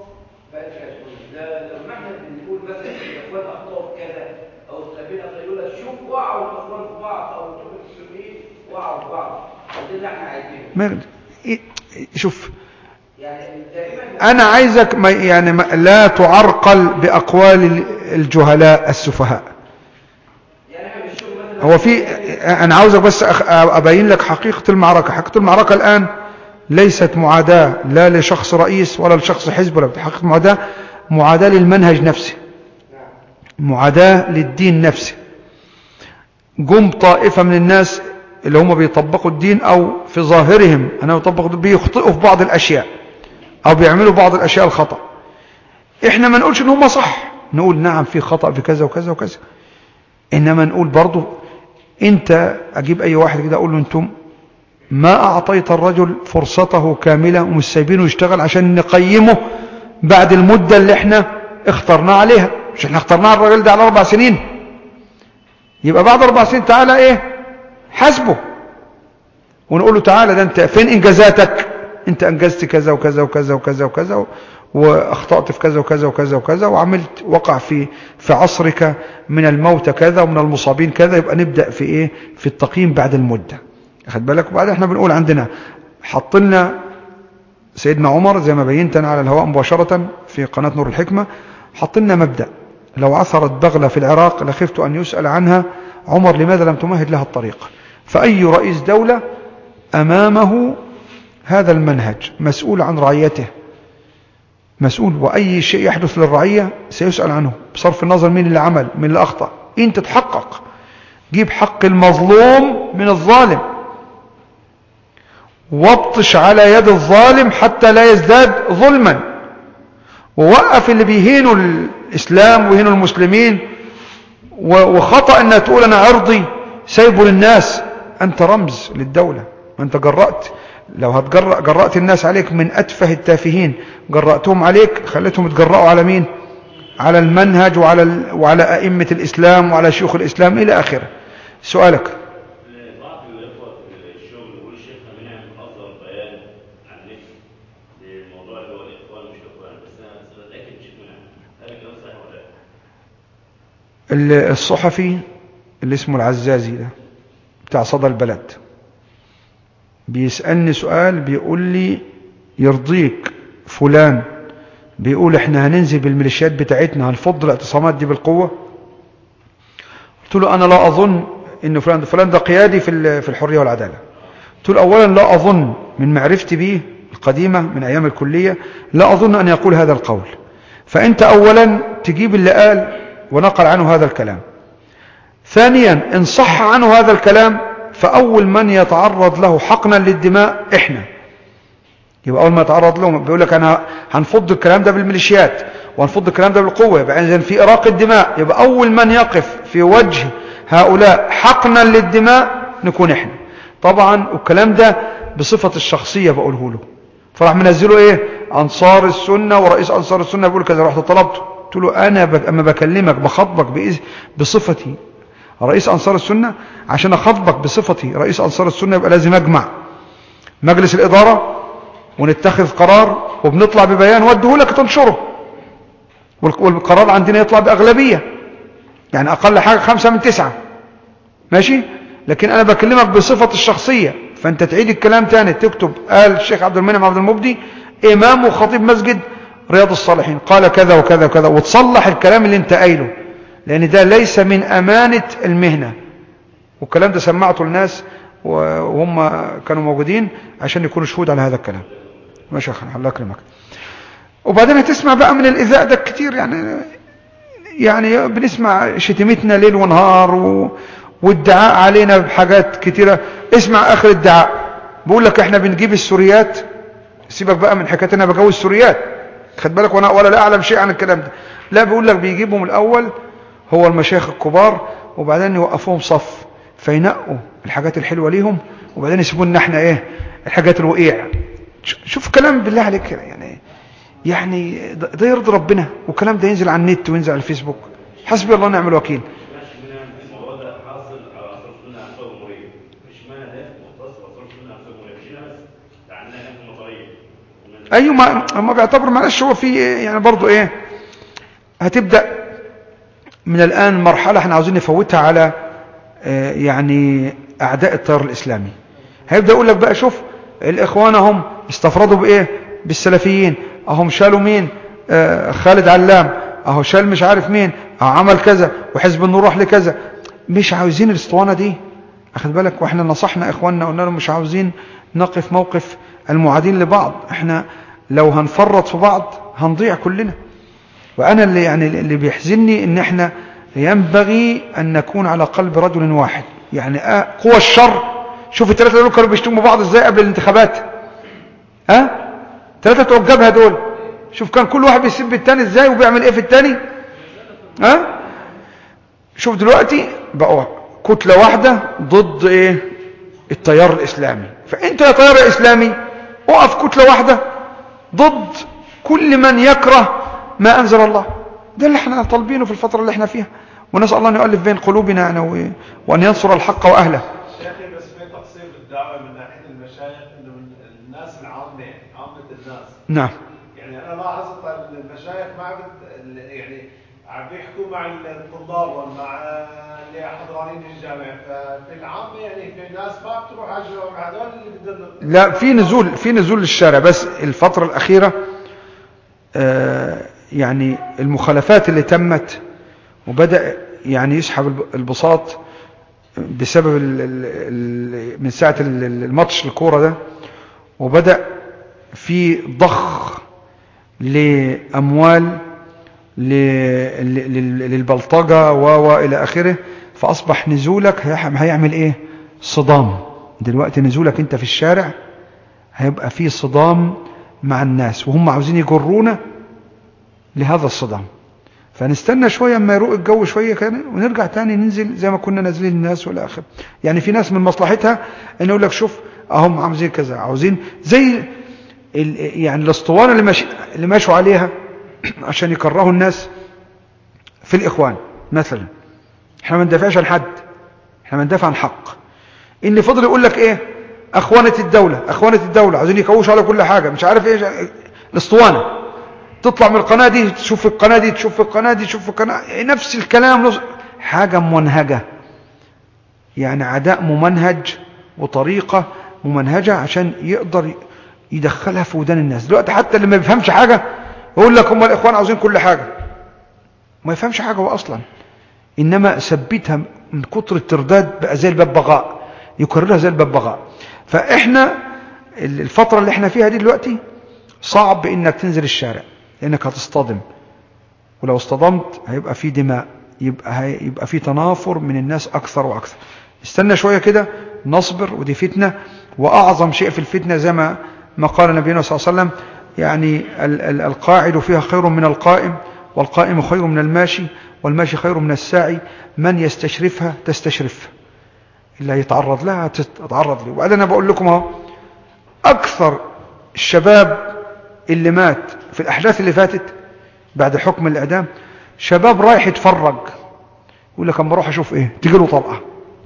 شوف أنا عايزك ما يعني ما لا تعرقل بأقوال الجهلاء السفهاء هو في أنا عاوزك بس أبين لك حقيقة المعركة حقيقة المعركة الآن ليست معاداة لا لشخص رئيس ولا لشخص حزب ولا حقيقة معاداة معاداة للمنهج نفسه معاداة للدين نفسه قم طائفة من الناس اللي هم بيطبقوا الدين أو في ظاهرهم أنا يطبقوا بيخطئوا في بعض الأشياء أو بيعملوا بعض الأشياء الخطأ إحنا ما نقولش إن هم صح نقول نعم في خطأ في كذا وكذا وكذا إنما نقول برضو أنت أجيب أي واحد كده أقول له أنتم ما أعطيت الرجل فرصته كاملة ومش سايبينه يشتغل عشان نقيمه بعد المدة اللي احنا اخترنا عليها مش احنا اخترنا الراجل ده على أربع سنين يبقى بعد أربع سنين تعالى ايه حاسبه ونقول له تعالى ده انت فين انجازاتك انت انجزت كذا وكذا وكذا وكذا وكذا واخطأت في كذا وكذا وكذا وكذا وعملت وقع في في عصرك من الموت كذا ومن المصابين كذا يبقى نبدأ في ايه في التقييم بعد المدة اخد بالك وبعدين احنا بنقول عندنا حط لنا سيدنا عمر زي ما بينت انا على الهواء مباشرة في قناة نور الحكمة حط لنا مبدأ لو عثرت بغلة في العراق لخفت أن يسأل عنها عمر لماذا لم تمهد لها الطريق فأي رئيس دولة أمامه هذا المنهج مسؤول عن رعيته مسؤول وأي شيء يحدث للرعية سيسأل عنه بصرف النظر مين اللي عمل مين اللي أخطأ انت تحقق جيب حق المظلوم من الظالم وابطش على يد الظالم حتى لا يزداد ظلما ووقف اللي بيهينوا الإسلام ويهينوا المسلمين وخطأ أنها تقول أنا عرضي سيبه للناس أنت رمز للدولة أنت جرأت لو هتجرأ جرأت الناس عليك من أتفه التافهين جرأتهم عليك خليتهم يتجرأوا على مين على المنهج وعلى, ال... وعلى أئمة الإسلام وعلى شيوخ الإسلام إلى آخره سؤالك الصحفي اللي اسمه العزازي ده بتاع صدى البلد بيسألني سؤال بيقول لي يرضيك فلان بيقول احنا هننزل بالميليشيات بتاعتنا هنفض الاعتصامات دي بالقوة قلت له انا لا اظن ان فلان فلان ده قيادي في في الحرية والعدالة قلت له اولا لا اظن من معرفتي به القديمة من ايام الكلية لا اظن ان يقول هذا القول فانت اولا تجيب اللي قال ونقل عنه هذا الكلام ثانيا إن صح عنه هذا الكلام فأول من يتعرض له حقنا للدماء إحنا يبقى أول ما يتعرض له بيقول لك أنا هنفض الكلام ده بالميليشيات وهنفض الكلام ده بالقوة يبقى إذن في إراق الدماء يبقى أول من يقف في وجه هؤلاء حقنا للدماء نكون إحنا طبعا والكلام ده بصفة الشخصية بقوله له فراح منزله إيه أنصار السنة ورئيس أنصار السنة بيقول كذا رحت طلبته قلت له أنا بك أما بكلمك بخطبك بصفتي رئيس أنصار السنة عشان أخطبك بصفتي رئيس أنصار السنة يبقى لازم أجمع مجلس الإدارة ونتخذ قرار وبنطلع ببيان وده لك تنشره والقرار عندنا يطلع بأغلبية يعني أقل حاجة خمسة من تسعة ماشي لكن أنا بكلمك بصفة الشخصية فأنت تعيد الكلام تاني تكتب قال الشيخ عبد المنعم عبد المبدي إمام وخطيب مسجد رياض الصالحين قال كذا وكذا وكذا وتصلح الكلام اللي انت قايله لأن ده ليس من أمانة المهنة والكلام ده سمعته الناس وهم كانوا موجودين عشان يكونوا شهود على هذا الكلام ماشي أخي الله يكرمك وبعدين هتسمع بقى من الإذاء ده كتير يعني يعني بنسمع شتمتنا ليل ونهار و... والدعاء علينا بحاجات كتيرة اسمع آخر الدعاء بقول لك احنا بنجيب السوريات سيبك بقى من حكايتنا بجوز السوريات خد بالك وانا ولا لا اعلم شيء عن الكلام ده لا بيقول لك بيجيبهم الاول هو المشايخ الكبار وبعدين يوقفوهم صف فينقوا الحاجات الحلوة ليهم وبعدين يسيبونا احنا ايه الحاجات الوقيع شوف كلام بالله عليك يعني يعني ده يرضي ربنا والكلام ده ينزل على النت وينزل على الفيسبوك حسبي الله ونعم الوكيل ايوه ما هم بيعتبروا معلش هو في يعني برضه ايه هتبدا من الان مرحله احنا عاوزين نفوتها على آه، يعني اعداء التيار الاسلامي هيبدا يقول لك بقى شوف الاخوان هم استفردوا بايه بالسلفيين اهم شالوا مين آه خالد علام اهو شال مش عارف مين اهو عمل كذا وحزب النور راح لكذا مش عاوزين الاسطوانه دي اخد بالك واحنا نصحنا اخواننا قلنا لهم مش عاوزين نقف موقف المعادين لبعض احنا لو هنفرط في بعض هنضيع كلنا وانا اللي يعني اللي بيحزنني ان احنا ينبغي ان نكون على قلب رجل واحد يعني آه قوى الشر شوف الثلاثه دول كانوا بيشتموا بعض ازاي قبل الانتخابات ها أه؟ ثلاثه بتوع الجبهه دول شوف كان كل واحد بيسب الثاني ازاي وبيعمل ايه في الثاني ها أه؟ شوف دلوقتي بقوا كتله واحده ضد ايه التيار الاسلامي فانت يا تيار اسلامي اقف كتله واحده ضد كل من يكره ما انزل الله ده اللي احنا طالبينه في الفتره اللي احنا فيها ونسال الله ان يؤلف بين قلوبنا يعني وان ينصر الحق واهله شيخي بس في تقصير بالدعوه من ناحيه المشايخ انه من الناس العامه عامه الناس نعم يعني انا لاحظت ان المشايخ ما عم يعني عم بيحكوا مع الطلاب ومع اللي حضرانين الجامع ففي العامه يعني في ناس ما بتروح على الجامع هذول اللي بدهم لا في نزول في نزول للشارع بس الفتره الاخيره آه يعني المخالفات اللي تمت وبدأ يعني يسحب البساط بسبب ال ال ال من ساعة الماتش الكورة ده وبدأ في ضخ لأموال للبلطجة وإلى آخره فأصبح نزولك هيعمل إيه صدام دلوقتي نزولك أنت في الشارع هيبقى فيه صدام مع الناس وهم عاوزين يجرونا لهذا الصدام فنستنى شوية اما يروق الجو شوية كان ونرجع تاني ننزل زي ما كنا نازلين الناس والآخر يعني في ناس من مصلحتها ان يقول لك شوف اهم عاوزين كذا عاوزين زي يعني الاسطوانة اللي, ماشي اللي ماشوا عليها عشان يكرهوا الناس في الإخوان مثلا احنا ما ندافعش عن حد احنا ما ندافع عن حق ان فضل يقول لك ايه اخوانة الدولة اخوانة الدولة عاوزين يكوشوا على كل حاجة مش عارف ايه الاسطوانة تطلع من القناة دي تشوف القناة دي تشوف القناة دي تشوف القناة نفس الكلام حاجة ممنهجة يعني عداء ممنهج وطريقة ممنهجة عشان يقدر يدخلها في ودان الناس دلوقتي حتى اللي ما بيفهمش حاجة يقول لك هم الإخوان عاوزين كل حاجة ما يفهمش حاجة هو أصلا إنما ثبتها من كتر الترداد بقى زي الببغاء يكررها زي الببغاء فإحنا الفترة اللي احنا فيها دي دلوقتي صعب إنك تنزل الشارع لأنك هتصطدم ولو اصطدمت هيبقى في دماء يبقى, هيبقى في تنافر من الناس أكثر وأكثر استنى شوية كده نصبر ودي فتنة وأعظم شيء في الفتنة زي ما ما قال نبينا صلى الله عليه وسلم يعني القاعد فيها خير من القائم والقائم خير من الماشي والماشي خير من الساعي من يستشرفها تستشرف اللي يتعرض لها تتعرض له وبعدين أنا بقول لكم اهو أكثر الشباب اللي مات في الأحداث اللي فاتت بعد حكم الإعدام شباب رايح يتفرج يقول لك اما اروح اشوف ايه تجي له طلقه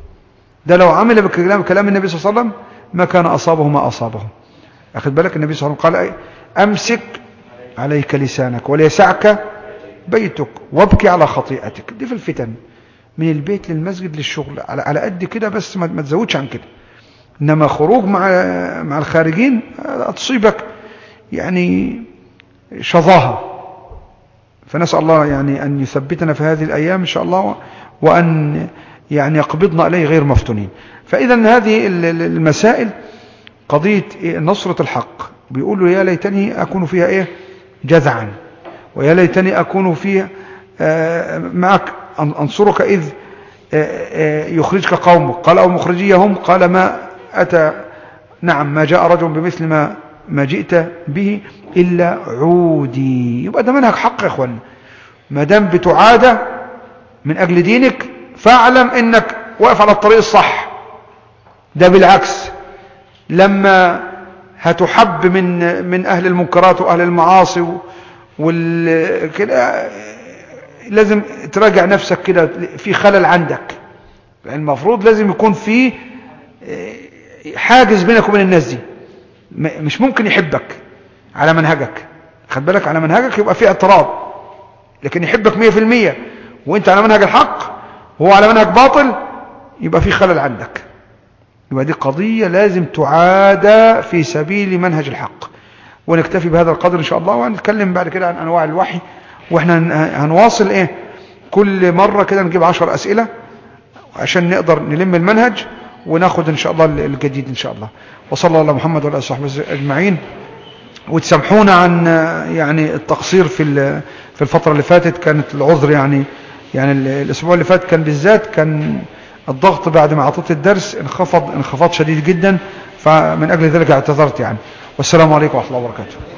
ده لو عمل بكلام كلام النبي صلى الله عليه وسلم ما كان اصابه ما اصابه اخذ بالك النبي صلى الله عليه وسلم قال امسك عليك لسانك وليسعك بيتك وابكي على خطيئتك دي في الفتن من البيت للمسجد للشغل على على قد كده بس ما تزودش عن كده انما خروج مع مع الخارجين تصيبك يعني شظاها فنسأل الله يعني أن يثبتنا في هذه الأيام إن شاء الله وأن يعني يقبضنا إليه غير مفتونين فإذا هذه المسائل قضية نصرة الحق بيقولوا يا ليتني أكون فيها إيه جذعا ويا ليتني أكون فيها معك أنصرك إذ يخرجك قومك قال أو مخرجيهم قال ما أتى نعم ما جاء رجل بمثل ما ما جئت به إلا عودي يبقى ده منهج حق يا اخوان ما دام بتعادى من أجل دينك فاعلم انك واقف على الطريق الصح ده بالعكس لما هتحب من من أهل المنكرات وأهل المعاصي وال كده لازم تراجع نفسك كده في خلل عندك يعني المفروض لازم يكون في حاجز بينك وبين الناس دي مش ممكن يحبك على منهجك خد بالك على منهجك يبقى في اعتراض لكن يحبك مية في المية وانت على منهج الحق وهو على منهج باطل يبقى في خلل عندك يبقى دي قضية لازم تعادى في سبيل منهج الحق ونكتفي بهذا القدر ان شاء الله وهنتكلم بعد كده عن انواع الوحي واحنا هنواصل ايه كل مرة كده نجيب عشر اسئلة عشان نقدر نلم المنهج وناخد ان شاء الله الجديد ان شاء الله وصلى الله على محمد وعلى اله وصحبه اجمعين وتسامحونا عن يعني التقصير في في الفترة اللي فاتت كانت العذر يعني يعني الاسبوع اللي فات كان بالذات كان الضغط بعد ما اعطيت الدرس انخفض انخفاض شديد جدا فمن اجل ذلك اعتذرت يعني والسلام عليكم ورحمة الله وبركاته